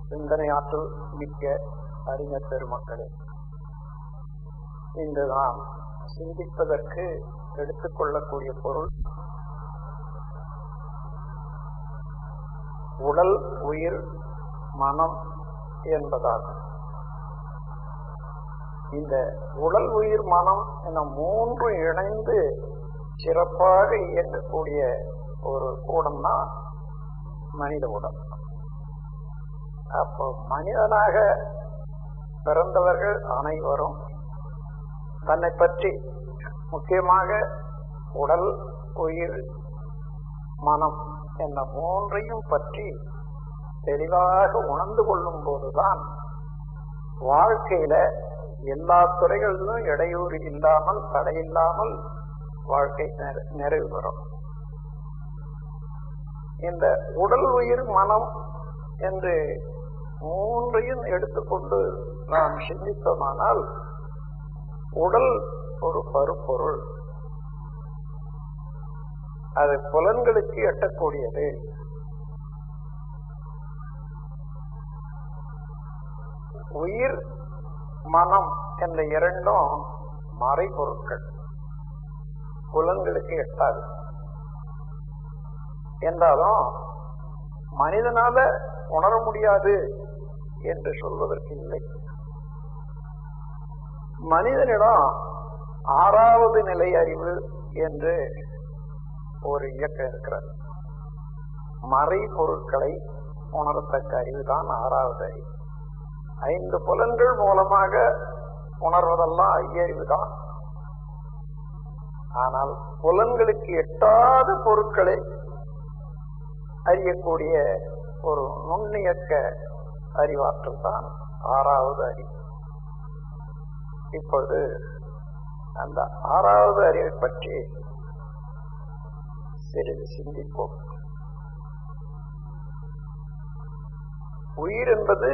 சிந்தனை ஆற்றல் மிக்க அறிஞர் பெருமக்களே இன்று நாம் சிந்திப்பதற்கு எடுத்துக்கொள்ளக்கூடிய பொருள் உடல் உயிர் மனம் என்பதாகும் இந்த உடல் உயிர் மனம் என மூன்று இணைந்து சிறப்பாக இயங்கக்கூடிய ஒரு கூடம் தான் மனித உடல் அப்போ மனிதனாக பிறந்தவர்கள் அனைவரும் தன்னை பற்றி முக்கியமாக உடல் உயிர் மனம் என்ற மூன்றையும் பற்றி தெளிவாக உணர்ந்து கொள்ளும் போதுதான் வாழ்க்கையில எல்லா துறைகளிலும் இடையூறு இல்லாமல் தடையில்லாமல் வாழ்க்கை நிறைவு பெறும் இந்த உடல் உயிர் மனம் என்று மூன்றையும் எடுத்துக்கொண்டு நாம் சிந்தித்தோமானால் உடல் ஒரு பருப்பொருள் அது புலன்களுக்கு எட்டக்கூடியது உயிர் மனம் என்ற இரண்டும் மறைபொருட்கள் புலன்களுக்கு எட்டாது என்றாலும் மனிதனால உணர முடியாது என்று சொல்வதற்கு இல்லை மனிதனிடம் ஆறாவது நிலை அறிவு என்று ஒரு இயக்கம் இருக்கிறது மறை பொருட்களை உணரத்தக்க அறிவுதான் ஆறாவது அறிவு ஐந்து புலன்கள் மூலமாக உணர்வதெல்லாம் ஐயறிவுதான் ஆனால் புலன்களுக்கு எட்டாத பொருட்களை அறியக்கூடிய ஒரு நுண்ணியக்க அறிவாற்றல் தான் ஆறாவது அறிவு இப்பொழுது அந்த ஆறாவது அறிவை பற்றி சிறிது சிந்திப்போம் உயிர் என்பது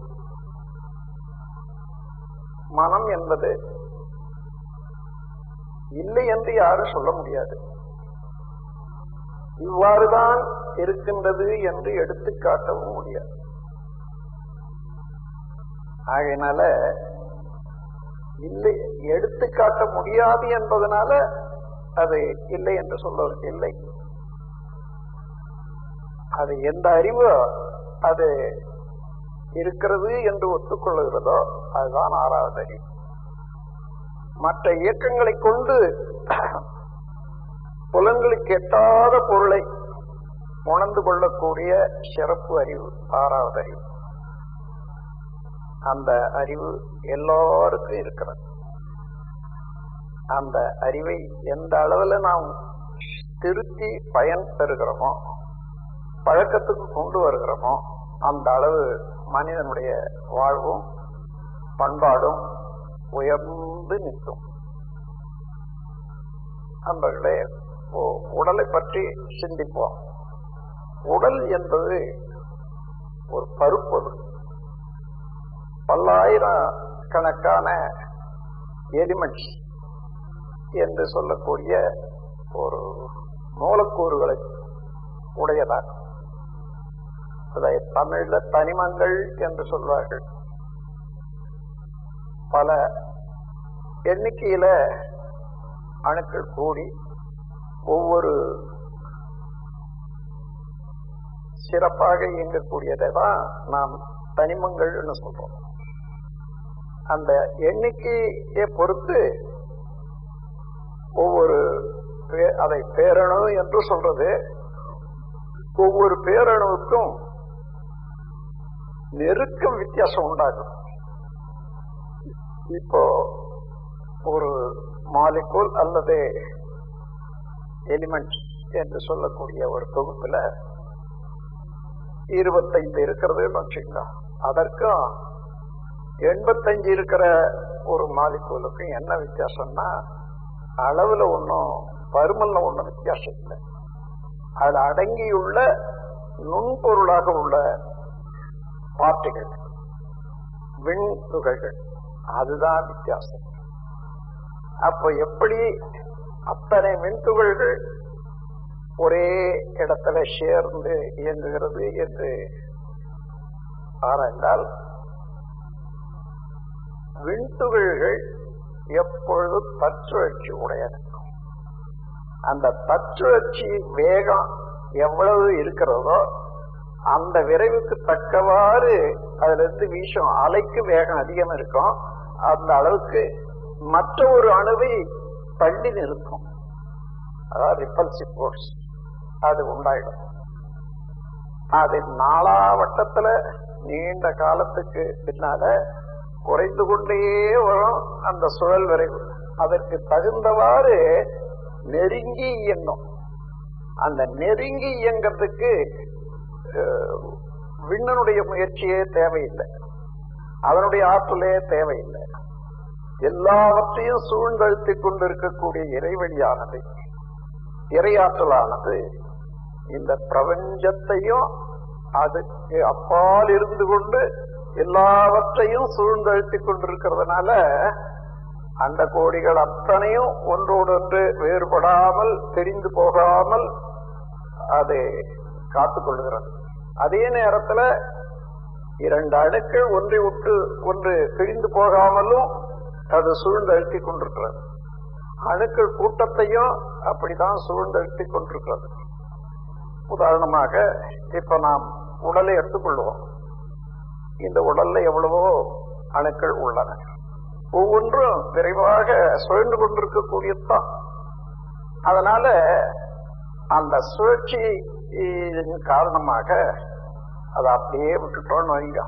மனம் என்பது இல்லை என்று யாரும் சொல்ல முடியாது இவ்வாறுதான் இருக்கின்றது என்று எடுத்துக்காட்டவும் முடியாது ஆகையினால இல்லை எடுத்துக்காட்ட முடியாது என்பதனால அது இல்லை என்று சொல்வதற்கு இல்லை அது எந்த அறிவு அது இருக்கிறது என்று ஒத்துக்கொள்ளுகிறதோ அதுதான் ஆறாவது அறிவு மற்ற இயக்கங்களை கொண்டு புலன்களுக்கு எட்டாத பொருளை உணர்ந்து கொள்ளக்கூடிய சிறப்பு அறிவு ஆறாவது அறிவு அந்த அறிவு எல்லோருக்கும் இருக்கிறது அந்த அறிவை எந்த அளவில் நாம் திருத்தி பயன் பெறுகிறோமோ பழக்கத்துக்கு கொண்டு வருகிறோமோ அந்த அளவு மனிதனுடைய வாழ்வும் பண்பாடும் உயர்ந்து நிற்கும் நண்பர்களே உடலை பற்றி சிந்திப்போம் உடல் என்பது ஒரு பருப்பொருள் பல்லாயிரம் கணக்கான எலிமெண்ட்ஸ் என்று சொல்லக்கூடிய ஒரு மூலக்கூறுகளை உடையதாக அதை தமிழ்ல தனிமங்கள் என்று சொல்வார்கள் பல எண்ணிக்கையில அணுக்கள் கூடி ஒவ்வொரு சிறப்பாக இயங்கக்கூடியதை தான் நாம் தனிமங்கள்னு சொல்றோம் அந்த எண்ணிக்கையை பொறுத்து ஒவ்வொரு அதை பேரணு என்று சொல்றது ஒவ்வொரு பேரணுவுக்கும் நெருக்கம் வித்தியாசம் உண்டாகும் இப்போ ஒரு மாலிகூல் அல்லது எலிமெண்ட் என்று சொல்லக்கூடிய ஒரு தொகுப்புல இருபத்தைந்து இருக்கிறதுன்னு வச்சுக்கோங்க அதற்கும் எண்பத்தஞ்சு இருக்கிற ஒரு மாலிகூலுக்கும் என்ன வித்தியாசம்னா அளவுல ஒன்றும் பருமல்ல ஒன்றும் வித்தியாசம் இல்லை அதில் அடங்கியுள்ள நுண்பொருளாக உள்ள பார்ட்டிகள் விண் துகள்கள் அதுதான் வித்தியாசம் அப்ப எப்படி அத்தனை மின்துகள்கள் ஒரே இடத்துல சேர்ந்து இயங்குகிறது என்று ஆராய்ந்தால் விண்துகள்கள் எப்பொழுது தச்சுழற்சி உடையது அந்த தச்சுழற்சி வேகம் எவ்வளவு இருக்கிறதோ அந்த விரைவுக்கு தக்கவாறு அதுல இருந்து வீசும் அலைக்கு வேகம் அதிகம் இருக்கும் அந்த அளவுக்கு மற்ற ஒரு அணுவை தள்ளி நிறுத்தும் அதாவது ரிப்பல்சிவ் ஃபோர்ஸ் அது உண்டாயிடும் அது நாலாவட்டத்துல நீண்ட காலத்துக்கு பின்னால குறைந்து கொண்டே வரும் அந்த சுழல் விரைவு அதற்கு தகுந்தவாறு நெருங்கி இயங்கும் அந்த நெருங்கி இயங்கிறதுக்கு விண்ணனுடைய முயற்சியே தேவையில்லை அதனுடைய ஆற்றலே தேவையில்லை எல்லாவற்றையும் சூழ்ந்தழுத்தி கொண்டிருக்கக்கூடிய இறைவழியானது இறையாற்றலானது இந்த பிரபஞ்சத்தையும் அதுக்கு அப்பால் இருந்து கொண்டு எல்லாவற்றையும் சூழ்ந்தழுத்தி கொண்டிருக்கிறதுனால அந்த கோடிகள் அத்தனையும் ஒன்றோடொன்று வேறுபடாமல் தெரிந்து போகாமல் அது காத்துக்கொள்கிறது அதே நேரத்துல இரண்டு அணுக்கள் ஒன்றை விட்டு ஒன்று பிரிந்து போகாமலும் அது சூழ்ந்தழுத்தி கொண்டிருக்கிறது அணுக்கள் கூட்டத்தையும் அப்படிதான் சூழ்ந்தழுத்தி கொண்டிருக்கிறது உதாரணமாக இப்ப நாம் உடலை எடுத்துக்கொள்வோம் இந்த உடல்ல எவ்வளவோ அணுக்கள் உள்ளன ஒவ்வொன்றும் விரைவாக சுழன்று கொண்டிருக்கக்கூடியதுதான் அதனால அந்த சுழற்சியின் காரணமாக அதை அப்படியே விட்டுட்டோம்னு வைங்க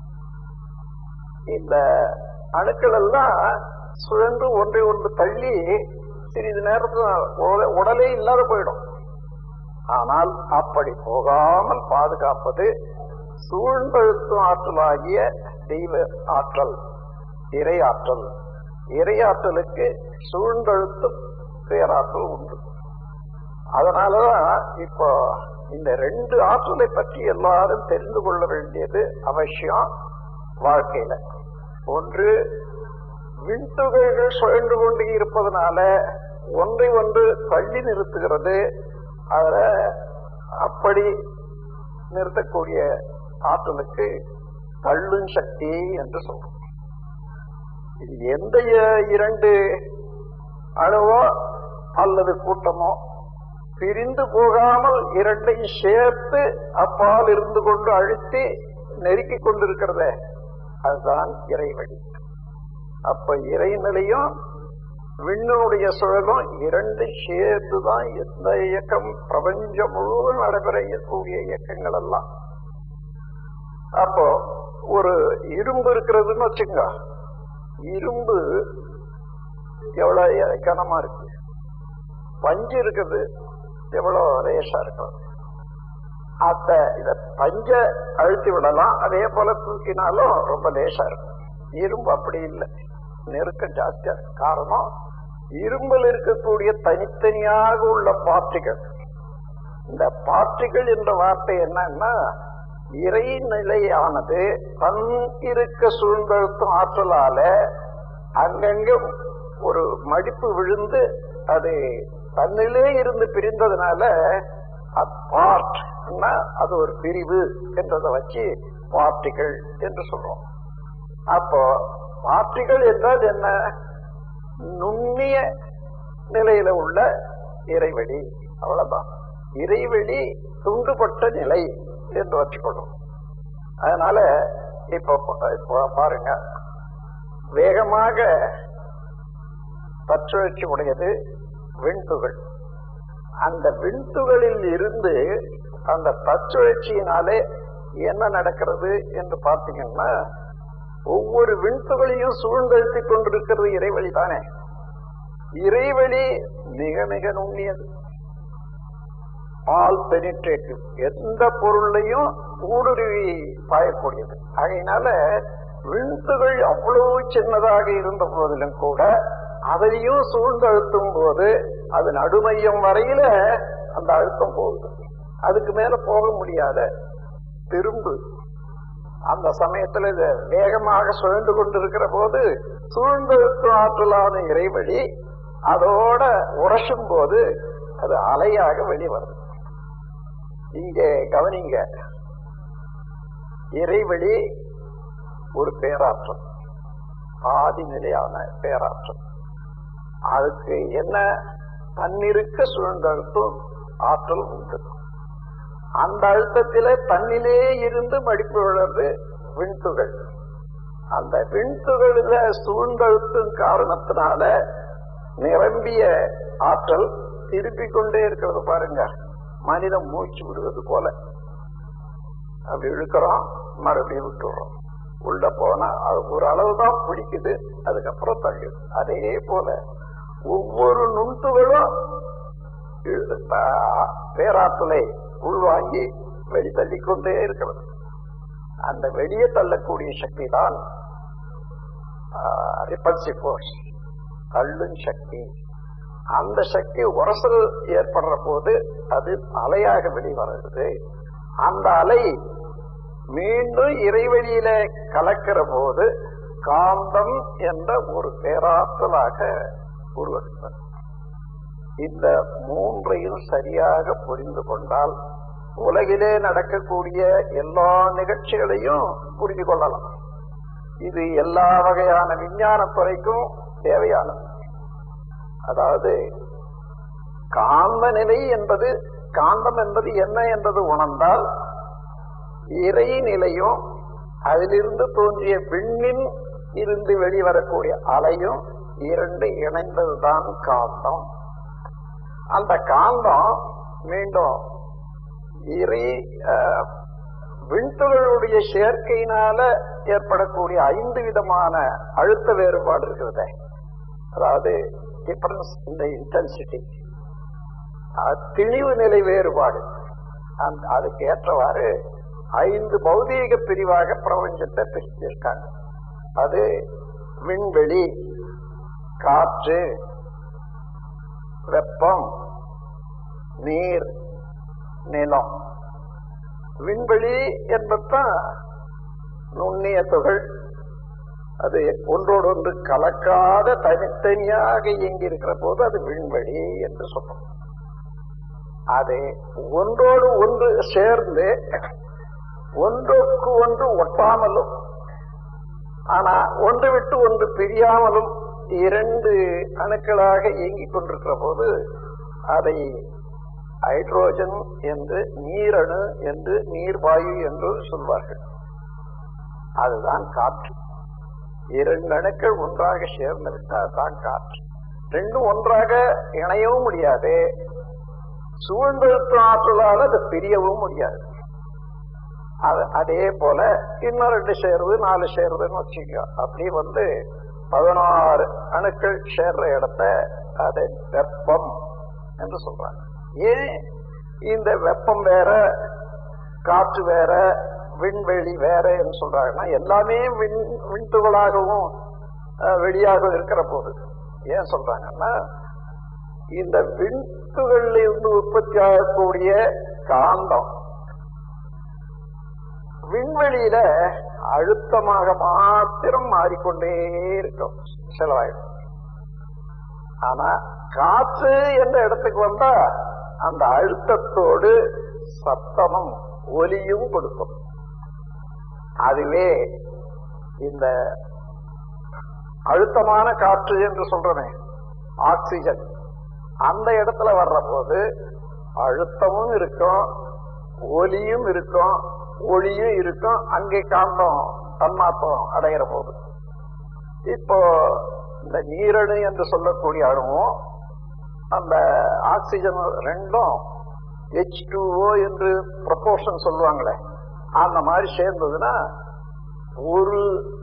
இந்த அணுக்கள் எல்லாம் சுழன்று ஒன்றை ஒன்று தள்ளி சிறிது நேரத்துல உடலே இல்லாத போயிடும் ஆனால் அப்படி போகாமல் பாதுகாப்பது சூழ்ந்தழுத்தும் ஆற்றலாகிய தெய்வ ஆற்றல் இறை ஆற்றல் இறையாற்றலுக்கு சூழ்ந்தழுத்தும் பேராற்றல் உண்டு அதனாலதான் இப்போ இந்த ரெண்டு ஆற்றலை பற்றி எல்லாரும் தெரிந்து கொள்ள வேண்டியது அவசியம் வாழ்க்கையில ஒன்று விண்துகைகள் சுழன்று கொண்டு இருப்பதனால ஒன்றை ஒன்று தள்ளி நிறுத்துகிறது அதுல அப்படி நிறுத்தக்கூடிய ஆற்றலுக்கு தள்ளும் சக்தி என்று சொல்றோம் இது எந்த இரண்டு அணுவோ அல்லது கூட்டமோ பிரிந்து போகாமல் இரண்டையும் சேர்த்து அப்பால் இருந்து கொண்டு அழுத்தி நெருக்கிக் கொண்டிருக்கிறத அதுதான் இறைவழி அப்ப இறைநிலையும் விண்ணுடைய சுழலும் இரண்டு சேர்த்துதான் எந்த இயக்கம் பிரபஞ்சம் முழுவதும் நடைபெறக்கூடிய இயக்கங்கள் எல்லாம் அப்போ ஒரு இரும்பு இருக்கிறதுன்னு வச்சுங்க இரும்பு எவ்வளவு கனமா இருக்கு பஞ்சு இருக்குது எவ்வளவு லேசா இருக்கும் அத இத பஞ்ச அழுத்தி விடலாம் அதே போல தூக்கினாலும் ரொம்ப லேசா இருக்கும் இரும்பு அப்படி இல்லை நெருக்கம் ஜாஸ்தியா இருக்கு காரணம் இரும்பில் இருக்கக்கூடிய தனித்தனியாக உள்ள பார்ட்டிகள் இந்த பார்ட்டிகள் என்ற வார்த்தை என்னன்னா இறைநிலையானது தன் இருக்க சூழ்ந்தழுத்தும் ஆற்றலால அங்கங்க ஒரு மடிப்பு விழுந்து அது தன்னிலே இருந்து பிரிந்ததுனால பார்ட் அது ஒரு பிரிவு என்றதை வச்சு பார்ட்டிகள் என்று சொல்றோம் அப்போ பார்ட்டிகள் என்றால் என்ன நுண்ணிய நிலையில உள்ள இறைவெளி அவ்வளவுதான் இறைவெளி துண்டுபட்ட நிலை என்று வச்சுக்கொள்ளும் அதனால இப்போ இப்போ பாருங்க வேகமாக பற்றுழற்சி உடையது விண்துகள் அந்த விண்துகளில் இருந்து அந்த தச்சுழற்சியினாலே என்ன நடக்கிறது என்று பார்த்தீங்கன்னா ஒவ்வொரு விண்துகளையும் சூழ்ந்தழுத்தி கொண்டிருக்கிறது இறைவழி தானே இறைவழி மிக மிக நுண்ணியது ஆல் பெனிட்ரேட்டிவ் எந்த பொருளையும் ஊடுருவி பாயக்கூடியது அதனால விண்துகள் அவ்வளவு சின்னதாக இருந்த போதிலும் கூட அதையும் சூழ்ந்து அழுத்தும் போது அது நடுமையம் வரையில அந்த அழுத்தம் போகுது அதுக்கு மேல போக முடியாத திரும்பு அந்த சமயத்துல இது வேகமாக சுழண்டு கொண்டிருக்கிற போது சூழ்ந்தழுத்தும் ஆற்றலான இறைவழி அதோட உரசும் போது அது அலையாக வெளிவருது இங்கே கவனிங்க இறைவெளி ஒரு பேராற்றல் ஆதிநிலையான பேராற்றல் அதுக்கு என்ன தன்னிருக்க சூழ்ந்தழுத்தும் ஆற்றல் உண்டு அந்த அழுத்தத்திலே தன்னிலே இருந்து மடிப்பு விழுறது விண்துகள் அந்த விண்துகளில சூழ்ந்தழுத்தும் காரணத்தினால நிரம்பிய ஆற்றல் திருப்பிக் கொண்டே இருக்கிறது பாருங்க மனிதன் மூச்சு விடுவது போல அப்படி இழுக்கிறோம் மறுபடியும் விட்டுறோம் உள்ள போனா அது ஒரு அளவு தான் பிடிக்குது அதுக்கப்புறம் தள்ளிடும் அதே போல ஒவ்வொரு நுண்துகளும் இழு- ஆஹ் பேராற்றலை உள்வாங்கி வெளி தள்ளிக்கொண்டே இருக்கிறது அந்த வெளியே தள்ளக்கூடிய சக்தி தான் ரிப்பல்சிவ் ஃபோர்ஸ் தள்ளும் சக்தி அந்த சக்தி உரசல் ஏற்படுற போது அது அலையாக வெளிவருகிறது அந்த அலை மீண்டும் இறைவெளியில கலக்கிற போது காந்தம் என்ற ஒரு பேராற்றலாக உருவெடுத்தது இந்த மூன்றையும் சரியாக புரிந்து கொண்டால் உலகிலே நடக்கக்கூடிய எல்லா நிகழ்ச்சிகளையும் புரிந்து கொள்ளலாம் இது எல்லா வகையான விஞ்ஞானத்துறைக்கும் தேவையானது அதாவது காந்த நிலை என்பது காந்தம் என்பது என்ன என்பது உணர்ந்தால் இறை நிலையும் அதிலிருந்து தோன்றிய விண்ணில் இருந்து வெளிவரக்கூடிய அலையும் இரண்டு இணைந்ததுதான் காந்தம் அந்த காந்தம் மீண்டும் இறை அஹ், விண்துகளுடைய சேர்க்கையினால ஏற்படக்கூடிய ஐந்து விதமான அழுத்த வேறுபாடு இருக்கிறதே அதாவது டிஃபரன்ஸ் இந்த இன்டென்சிட்டி திணிவு நிலை வேறுபாடு அந்த அதுக்கு ஏற்றவாறு ஐந்து பௌதீக பிரிவாக பிரபஞ்சத்தை பிரிச்சிருக்காங்க அது விண்வெளி காற்று வெப்பம் நீர் நிலம் விண்வெளி என்பதுதான் நுண்ணிய துகள் அது ஒன்றோடு ஒன்று கலக்காத தனித்தனியாக இயங்கி இருக்கிற போது அது விண்வெளி என்று சொல்றோம் அது ஒன்றோடு ஒன்று சேர்ந்து ஒன்றுக்கு ஒன்று ஒட்டாமலும் ஆனா ஒன்று விட்டு ஒன்று பிரியாமலும் இரண்டு அணுக்களாக இயங்கிக் கொண்டிருக்கிற போது அதை ஹைட்ரோஜன் என்று நீரணு என்று நீர்வாயு என்று சொல்வார்கள் அதுதான் காற்று இரண்டு அணுக்கள் ஒன்றாக சேர்ந்துவிட்டால் தான் காற்று ரெண்டும் ஒன்றாக இணையவும் முடியாது சூழ்ந்தெழுத்தும் ஆற்றலால் அது பிரியவும் முடியாது அது- அதே போல இன்னும் ரெண்டு சேருது நாலு சேருதுன்னு வச்சுக்கோ அப்படி வந்து பதினாறு அணுக்கள் சேர்ற இடத்த அதை வெப்பம் என்று சொல்றாங்க ஏன் இந்த வெப்பம் வேற காற்று வேற விண்வெளி வேற என்று சொல்றாங்கன்னா எல்லாமே விண் விண்துகளாகவும் அஹ், வெளியாகவும் இருக்கிற போது ஏன் சொல்றாங்கன்னா இந்த விண்துகளில் இருந்து உற்பத்தி ஆகக்கூடிய காந்தம் விண்வெளியில அழுத்தமாக மாத்திரம் மாறிக்கொண்டே இருக்கும் செலவாயிடும் ஆனா காற்று என்ற இடத்துக்கு வந்தா அந்த அழுத்தத்தோடு சத்தமும் ஒலியும் கொடுக்கும் அதுவே இந்த அழுத்தமான காற்று என்று சொல்றமே ஆக்சிஜன் அந்த இடத்துல வர்ற போது அழுத்தமும் இருக்கும் ஒலியும் இருக்கும் ஒளியும் இருக்கும் அங்கே காந்தம் தன்மாத்தம் அடையிற போது இப்போ இந்த நீரணு என்று சொல்லக்கூடிய அணுவும் அந்த ஆக்சிஜன் ரெண்டும் ஹெச் டூஓ என்று ப்ரப்போர்ஷன் சொல்லுவாங்களே அந்த மாதிரி சேர்ந்ததுன்னா ஒரு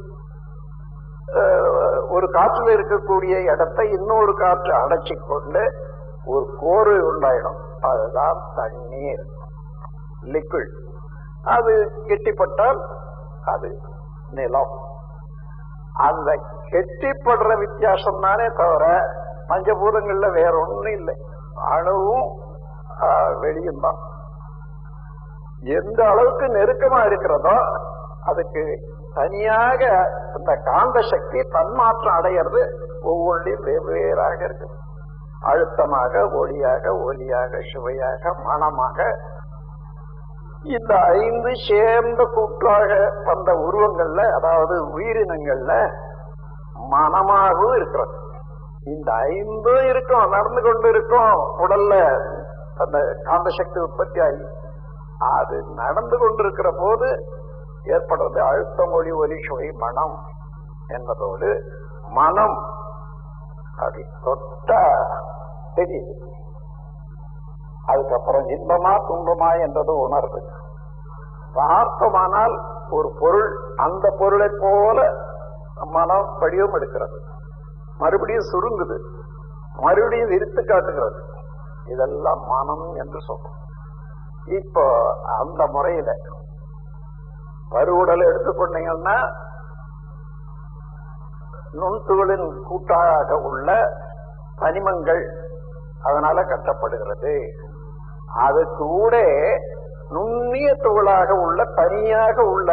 அஹ், ஒரு காற்றுல இருக்கக்கூடிய இடத்தை இன்னொரு காற்று அடைச்சி கொண்டு ஒரு கோர்வை உண்டாயிடும் அதுதான் தண்ணீர் லிக்விட் அது கெட்டிப்பட்டால் அது நிலம் அந்த கெட்டிப்படுற வித்தியாசம் தானே தவிர பஞ்சபூதங்கள்ல வேற ஒண்ணும் இல்லை அணுவும் ஆஹ், வெளியும் தான் எந்த அளவுக்கு நெருக்கமா இருக்கிறதோ அதுக்கு தனியாக இந்த காந்த சக்தி தன்மாற்றம் அடையிறது ஒவ்வொன்றையும் வெவ்வேறாக இருக்கு அழுத்தமாக ஒளியாக ஒலியாக சுவையாக மனமாக இந்த ஐந்து சேர்ந்த கூட்டாக வந்த உருவங்கள்ல அதாவது உயிரினங்கள்ல மனமாகவும் இருக்கிறது இந்த ஐந்தும் இருக்கும் நடந்து கொண்டு இருக்கும் உடல்ல அந்த காந்த சக்தி உற்பத்தி ஆகி அது நடந்து கொண்டிருக்கிற போது ஏற்படுறது அழுத்தம் ஒளி ஒலி சுவை மனம் என்பதோடு மனம் அது தொட்டா தெரியுது அதுக்கப்புறம் இன்பமா துன்பமா என்றது உணர்வு பார்த்தமானால் ஒரு பொருள் அந்த பொருளை போல மனம் வடிவம் எடுக்கிறது மறுபடியும் சுருங்குது மறுபடியும் விரித்து காட்டுகிறது இதெல்லாம் மனம் என்று சொல்றோம் இப்போ அந்த முறையில பருவுடலை எடுத்துக்கொண்டீங்கன்னா நுண்துகளின் கூட்டாக உள்ள தனிமங்கள் அதனால கட்டப்படுகிறது அது கூட நுண்ணிய துகளாக உள்ள தனியாக உள்ள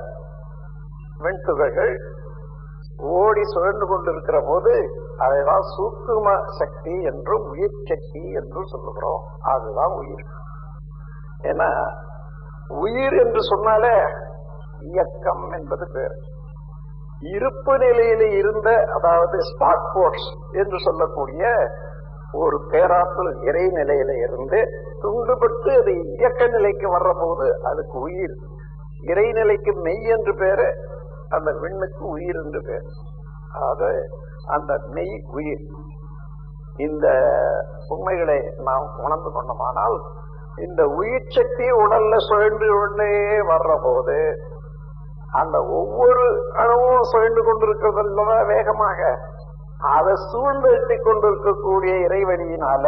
வெண்துகள்கள் ஓடி சுழன்று கொண்டிருக்கிற போது அதைதான் சூக்கும சக்தி என்றும் உயிர் சக்தி என்றும் சொல்லுகிறோம் அதுதான் உயிர் ஏன்னா உயிர் என்று சொன்னாலே இயக்கம் என்பது பேர் இருப்பு நிலையில இருந்த அதாவது ஸ்பாட் போர்ட்ஸ் என்று சொல்லக்கூடிய ஒரு பேராற்றல் இறை நிலையில இருந்து துண்டுபட்டு அது இயக்க நிலைக்கு வர்ற போது அதுக்கு உயிர் இறைநிலைக்கு மெய் என்று பேரு அந்த விண்ணுக்கு உயிர் என்று பேர் அது அந்த மெய் உயிர் இந்த உண்மைகளை நாம் உணர்ந்து கொண்டோமானால் இந்த உயிர் சக்தி உடல்ல சுழன்று கொண்டே வர்ற போது அந்த ஒவ்வொரு அணுவும் சுழண்டு கொண்டிருக்கிறது அல்லவா வேகமாக அதை சூழ்ந்து எட்டி கொண்டிருக்கக்கூடிய இறைவழியினால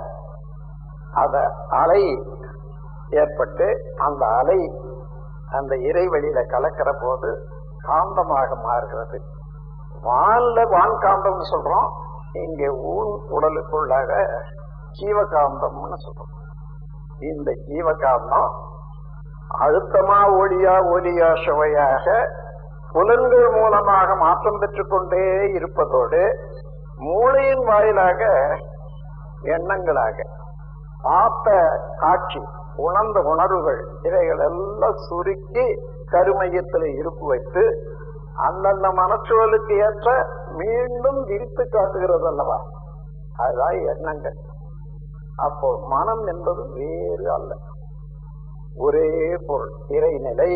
அத அலை ஏற்பட்டு அந்த அலை அந்த இறைவழியில கலக்கிற போது காந்தமாக மாறுகிறது வான்ல வான்காந்தம்னு சொல்றோம் இங்க ஊன் உடலுக்குள்ளாக ஜீவகாந்தம்னு சொல்றோம் இந்த ஜீவகாந்தம் அழுத்தமா ஒளியா ஒலியா சுவையாக புலன்கள் மூலமாக மாற்றம் பெற்றுக் கொண்டே இருப்பதோடு மூளையின் வாயிலாக எண்ணங்களாக பார்த்த காட்சி உணர்ந்த உணர்வுகள் இவைகள் எல்லாம் சுருக்கி கருமையத்தில் இருப்பு வைத்து அந்தந்த மனச்சூழலுக்கு ஏற்ற மீண்டும் விரித்து காட்டுகிறது அல்லவா அதுதான் எண்ணங்கள் அப்போ மனம் என்பது வேறு அல்ல ஒரே பொருள் இறைநிலை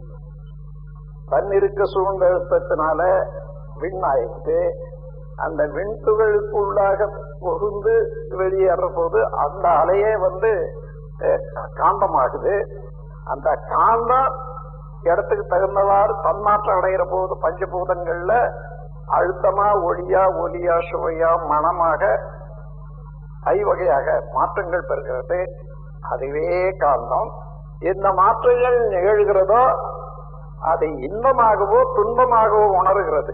தன்னிருக்க சூழ்ந்தழுத்தத்தினால விண்ணாயிட்டு அந்த விண்துகளுக்குள்ளாக புகுந்து வெளியேற போது அந்த அலையே வந்து அஹ், காந்தமாகுது அந்த காந்தம் இடத்துக்கு தகுந்தவாறு தன்மாற்றம் அடைகிற போது பஞ்சபூதங்கள்ல அழுத்தமா ஒளியா ஒலியா சுவையா மனமாக ஐவகையாக மாற்றங்கள் பெறுகிறது அதுவே காந்தம் இந்த மாற்றங்கள் நிகழ்கிறதோ அதை இன்பமாகவோ துன்பமாகவோ உணர்கிறது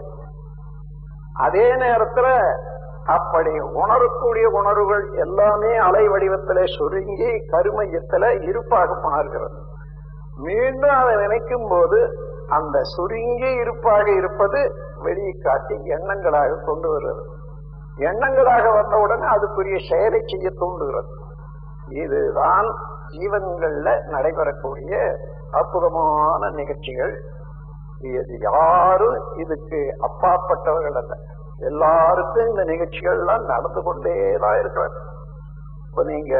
அதே நேரத்துல அப்படி உணரக்கூடிய உணர்வுகள் எல்லாமே அலை வடிவத்திலே சுருங்கி கருமையத்துல இருப்பாக மாறுகிறது மீண்டும் அதை நினைக்கும் போது அந்த சுருங்கி இருப்பாக இருப்பது வெளியே காட்டி எண்ணங்களாக கொண்டு வருகிறது எண்ணங்களாக வந்தவுடனே அதுக்குரிய செயலை செய்ய தூண்டுகிறது இதுதான் ஜீவன்கள்ல நடைபெறக்கூடிய அற்புதமான நிகழ்ச்சிகள் இது யாரும் இதுக்கு அப்பாற்பட்டவர்கள் அல்ல எல்லாருக்கும் இந்த நிகழ்ச்சிகள்லாம் நடந்து கொண்டேதான் இருக்கிறது இப்ப நீங்க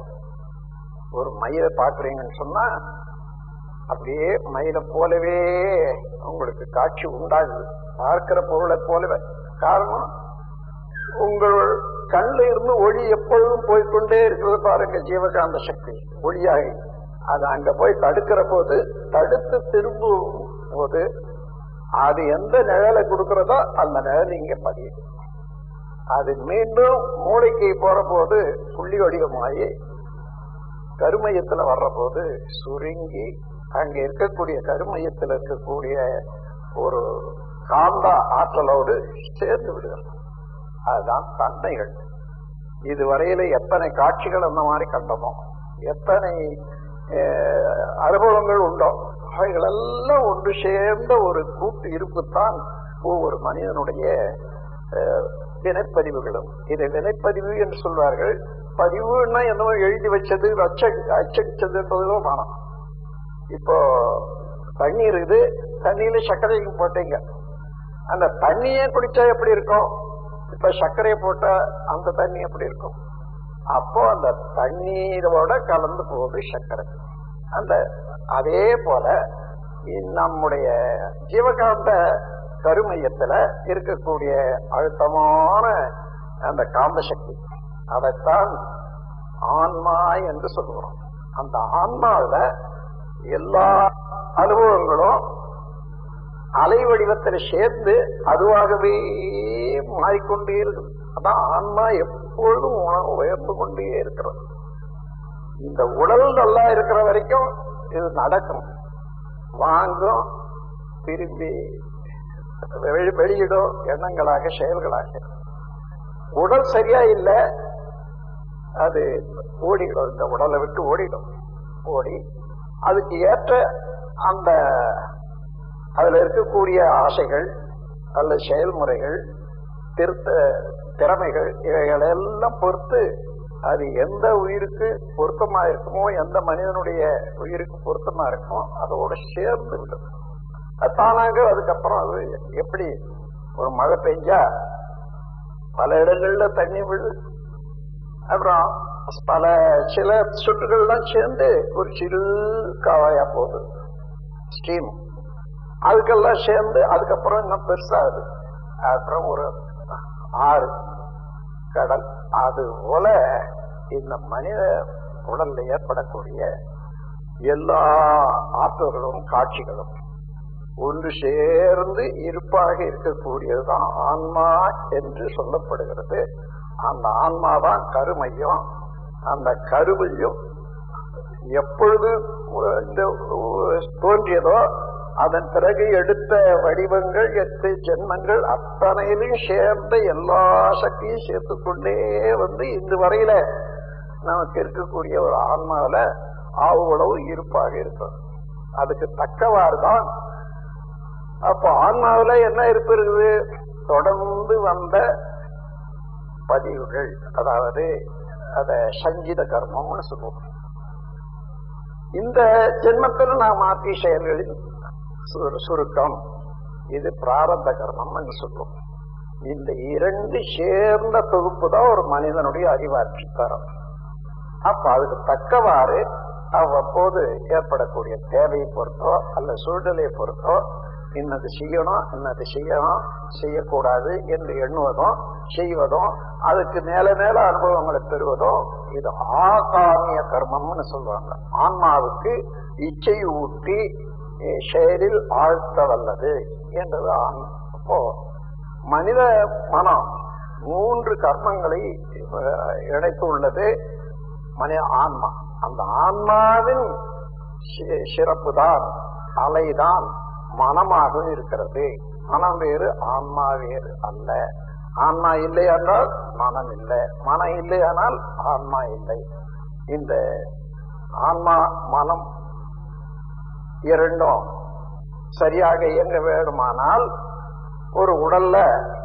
ஒரு மயிலை பாக்குறீங்கன்னு சொன்னா அப்படியே மயிலை போலவே உங்களுக்கு காட்சி உண்டாகுது பார்க்கிற பொருளை போலவே காரணம் உங்கள் கண்ல இருந்து ஒளி எப்பொழுதும் போய்க்கொண்டே இருக்கிறது பாருங்க ஜீவகாந்த சக்தி ஒளியாக அது அங்க போய் தடுக்கிற போது தடுத்து திரும்பும் போது அது எந்த நிழலை கொடுக்கிறதோ அந்த நிழல் இங்க பதியும் அது மீண்டும் மூளைக்கு போற போது புள்ளி வடிவமாயி கருமையத்துல வர்ற போது சுருங்கி அங்க இருக்கக்கூடிய கருமையத்தில் இருக்கக்கூடிய ஒரு காந்த ஆற்றலோடு சேர்ந்து விடுகிறது அதுதான் தன்மைகள் இதுவரையில எத்தனை காட்சிகள் அந்த மாதிரி கண்டமோ எத்தனை அஹ், அனுபவங்கள் உண்டோ அவைகளெல்லாம் ஒன்று சேர்ந்த ஒரு கூட்டு இருப்புத்தான் ஒவ்வொரு மனிதனுடைய அஹ், வினைப்பதிவுகளும் இதை வினைப்பதிவு என்று சொல்வார்கள் பதிவுன்னா என்னவோ எழுதி வச்சது அச்ச அச்சடிச்சதுன்றதும் வேணாம் இப்போ தண்ணி இருக்குது தண்ணியில சர்க்கரையும் போட்டீங்க அந்த தண்ணியே குடிச்சா எப்படி இருக்கும் இப்ப சர்க்கரையை போட்டா அந்த தண்ணி எப்படி இருக்கும் அப்போ அந்த தண்ணீரோட கலந்து போகுது சர்க்கரை அந்த அதே போல இ- நம்முடைய ஜீவகாந்த கருமையத்துல இருக்கக்கூடிய அழுத்தமான அந்த காந்த சக்தி அதைத்தான் ஆன்மா என்று சொல்லுகிறோம் அந்த ஆன்மாவில எல்லா அனுபவங்களும் அலை வடிவத்தில் சேர்ந்து அதுவாகவே மாறிக்கொண்டே இருக்குது அதான் ஆன்மா எப்பொழுதும் உண- உயர்ந்து கொண்டே இருக்கிறது இந்த உடல் நல்லா இருக்கிற வரைக்கும் இது நடக்கும் வாங்கும் திரும்பி வெளி- வெளியிடும் எண்ணங்களாக செயல்களாக உடல் சரியா இல்லை அது ஓடிடும் இந்த உடலை விட்டு ஓடிடும் ஓடி அதுக்கு ஏற்ற அந்த அதுல இருக்கக்கூடிய ஆசைகள் அல்லது செயல்முறைகள் திருத்த திறமைகள் இவைகள் எல்லாம் பொறுத்து அது எந்த உயிருக்கு பொருத்தமா இருக்குமோ எந்த மனிதனுடைய உயிருக்கு பொருத்தமா இருக்குமோ அதோட சேர்ந்து விடும் அது தானாக அதுக்கப்புறம் அது எப்படி ஒரு மழை பெஞ்சா பல இடங்கள்ல தண்ணி விழு அப்புறம் பல சில சொட்டுகள்லாம் சேர்ந்து ஒரு சிறு காவாயா போகுது ஸ்டீம் அதுக்கெல்லாம் சேர்ந்து அதுக்கப்புறம் இன்னும் பெருசாகுது அப்புறம் ஒரு ஆறு கடல் அது போல இந்த மனித உடல்ல ஏற்படக்கூடிய எல்லா ஆற்றல்களும் காட்சிகளும் ஒன்று சேர்ந்து இருப்பாக இருக்கக்கூடியதுதான் ஆன்மா என்று சொல்லப்படுகிறது அந்த ஆன்மா தான் கருமையும் அந்த கருவையும் எப்பொழுது இந்த தோன்றியதோ அதன் பிறகு எடுத்த வடிவங்கள் எட்டு ஜென்மங்கள் அத்தனையிலும் சேர்ந்த எல்லா சக்தியும் சேர்த்துக்கொண்டே வந்து இந்த வரையில நமக்கு இருக்கக்கூடிய ஒரு ஆன்மாவில அவ்வளவு இருப்பாக இருக்கும் அதுக்கு தக்கவாறு தான் அப்போ ஆன்மாவில என்ன இருப்பு இருக்குது தொடர்ந்து வந்த பதிவுகள் அதாவது அத சங்கீத கர்மம்னு சொல்லுவோம் இந்த ஜென்மத்தில் நாம் மாற்றிய செயல்களின் சுரு- சுருக்கம் இது பிராரத்த கர்மம் என்று சொல்லுவோம் இந்த இரண்டு சேர்ந்த தொகுப்பு தான் ஒரு மனிதனுடைய அறிவாட்சி தரம் அப்ப அதுக்கு தக்கவாறு அவ்வப்போது ஏற்படக்கூடிய தேவையை பொறுத்தோ அல்ல சூழ்நிலையை பொறுத்தோ இன்னது செய்யணும் இன்னது செய்யணும் செய்யக்கூடாது என்று எண்ணுவதும் செய்வதும் அதுக்கு மேல மேல அனுபவங்களை பெறுவதும் இது ஆகாமிய கர்மம்னு சொல்லுவாங்க ஆன்மாவுக்கு இச்சை ஊட்டி அஹ், செயலில் ஆழ்த்த வல்லது என்றது ஆன்மா அப்போ மனித மனம் மூன்று கர்மங்களை அஹ், இணைத்துள்ளது மனித ஆன்மா அந்த ஆன்மாவின் சி- சிறப்புதான் அலைதான் மனமாக இருக்கிறது மனம் வேறு ஆன்மா வேறு அல்ல ஆன்மா இல்லை என்றால் மனம் இல்லை மனம் இல்லை ஆனால் ஆன்மா இல்லை இந்த ஆன்மா மனம் இரண்டும் சரியாக இயங்க வேண்டுமானால் ஒரு உடல்ல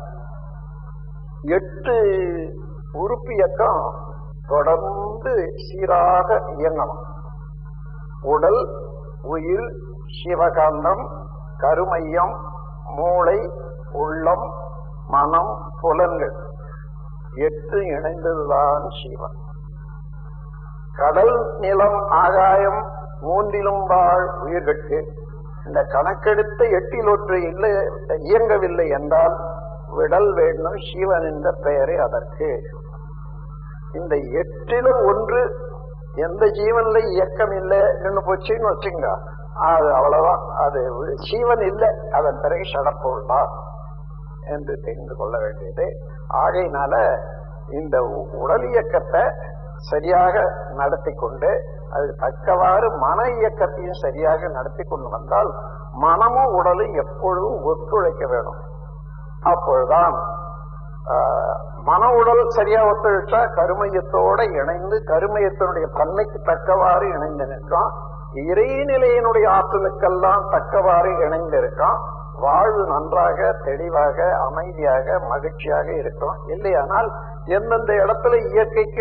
எட்டு உறுப்பு இயக்கம் தொடர்ந்து சீராக இயங்கணும் உடல் உயிர் சிவகாந்தம் கருமையம் மூளை உள்ளம் மனம் புலன்கள் எட்டு இணைந்ததுதான் சிவன் கடல் நிலம் ஆகாயம் மூன்றிலும் வாழ் உயிர்கட்டு இந்த கணக்கெடுத்த எட்டில் ஒன்று இல்லை இயங்கவில்லை என்றால் விடல் வேண்டும் சிவன் என்ற பெயரே அதற்கு இந்த எட்டிலும் ஒன்று எந்த ஜீவன்ல இயக்கம் இல்லை நின்று போச்சுன்னு வச்சுங்க அது அவ்வளவுதான் அது ஜீவன் இல்லை அதன் பிறகு சடப்பொருள்தான் என்று தெரிந்து கொள்ள வேண்டியது ஆகையினால இந்த உ- உடல் இயக்கத்தை சரியாக நடத்தி கொண்டு அதுக்கு தக்கவாறு மன இயக்கத்தையும் சரியாக நடத்தி கொண்டு வந்தால் மனமும் உடலும் எப்பொழுதும் ஒத்துழைக்க வேணும் அப்பொழுதுதான் ஆஹ், மன உடல் சரியா ஒத்துழைச்சா கருமையத்தோட இணைந்து கருமையத்தினுடைய தன்மைக்கு தக்கவாறு இணைந்து நிற்கும் இறைநிலையினுடைய ஆற்றலுக்கெல்லாம் தக்கவாறு இணைந்து இருக்கும் வாழ்வு நன்றாக தெளிவாக அமைதியாக மகிழ்ச்சியாக இருக்கும் இல்லையானால் எந்தெந்த இடத்துல இயற்கைக்கும்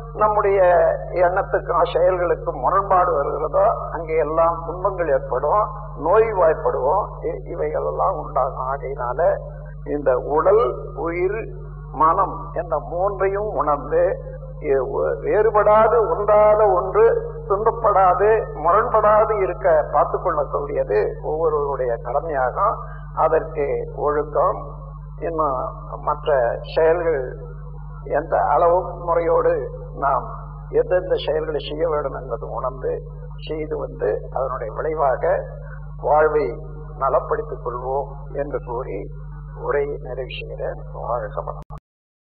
நம்முடைய எண்ணத்துக்கும் செயல்களுக்கும் முரண்பாடு வருகிறதோ அங்கே எல்லாம் துன்பங்கள் ஏற்படும் நோய்வாய்ப்படுவோம் இ- இவைகள் எல்லாம் உண்டாகும் ஆகையினால இந்த உடல் உயிர் மனம் என்ற மூன்றையும் உணர்ந்து இ- ஒ- வேறுபடாது ஒன்றாத ஒன்று துன்பப்படாது முரண்படாது இருக்க பார்த்துக் கொள்ளக்கூடியது ஒவ்வொருவருடைய கடமையாகும் அதற்கு ஒழுக்கம் இன்னும் மற்ற செயல்கள் எந்த அளவு முறையோடு நாம் எந்தெந்த செயல்களை செய்ய வேண்டும் என்பது உணர்ந்து செய்து வந்து அதனுடைய விளைவாக வாழ்வை நலப்படுத்திக் கொள்வோம் என்று கூறி உரையை நிறைவு செய்கிறேன் வாழ்க வளம்.